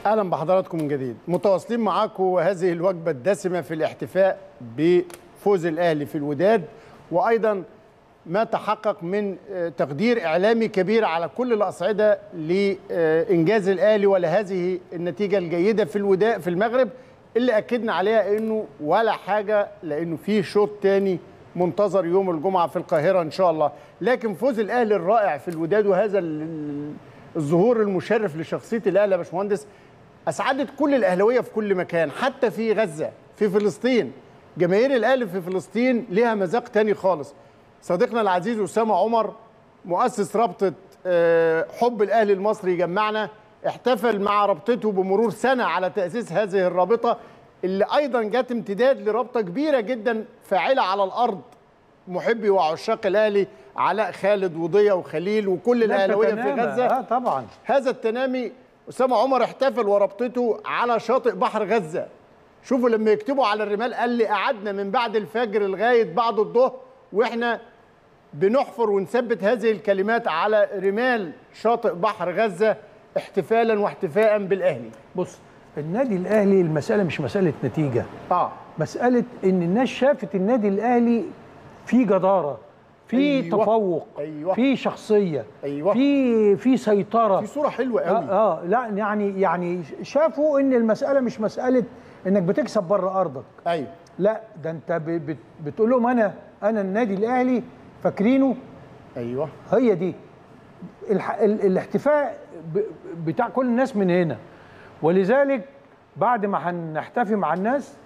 اهلا بحضراتكم من جديد متواصلين معاكم هذه الوجبه الدسمه في الاحتفاء بفوز الاهلي في الوداد وايضا ما تحقق من تقدير اعلامي كبير على كل الاصعده لانجاز الاهلي ولهذه النتيجه الجيده في الوداد في المغرب اللي اكدنا عليها انه ولا حاجه لانه في شوط تاني منتظر يوم الجمعه في القاهره ان شاء الله لكن فوز الاهلي الرائع في الوداد وهذا الظهور المشرف لشخصيه الاهلي يا باشمهندس اسعدت كل الاهلاويه في كل مكان حتى في غزه في فلسطين جماهير الاهلي في فلسطين ليها مذاق تاني خالص صديقنا العزيز اسامه عمر مؤسس رابطه حب الاهلي المصري جمعنا احتفل مع رابطته بمرور سنه على تاسيس هذه الرابطه اللي ايضا جت امتداد لرابطه كبيره جدا فاعله على الارض محبي وعشاق الاهلي علاء خالد وضيا وخليل وكل الاهلاويه في غزه اه طبعا هذا التنامي اسامه عمر احتفل ورابطته على شاطئ بحر غزه شوفوا لما يكتبوا على الرمال قال لي قعدنا من بعد الفجر لغايه بعد الظهر واحنا بنحفر ونثبت هذه الكلمات على رمال شاطئ بحر غزه احتفالا واحتفاء بالاهلي بص النادي الاهلي المساله مش مساله نتيجه اه مساله ان الناس شافت النادي الاهلي في جداره في أيوة. تفوق أيوة. في شخصيه أيوة. في في سيطره في صوره حلوه قوي اه, آه لا يعني يعني شافوا ان المساله مش مساله انك بتكسب بره ارضك ايوه لا ده انت ب- بت بتقول لهم انا انا النادي الاهلي فاكرينه ايوه هي دي الح... ال... الاحتفاء ب... بتاع كل الناس من هنا ولذلك بعد ما هنحتفي مع الناس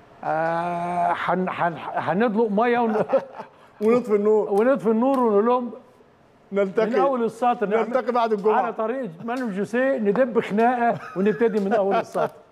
آه، هن... هن... هندلق ميه ون... ونطفي النور ونطفي النور ونقول لهم نلتقي من اول السطر نلتقي بعد الجمعه على طريقه مانو جوسيه ندب خناقه ونبتدي من اول السطر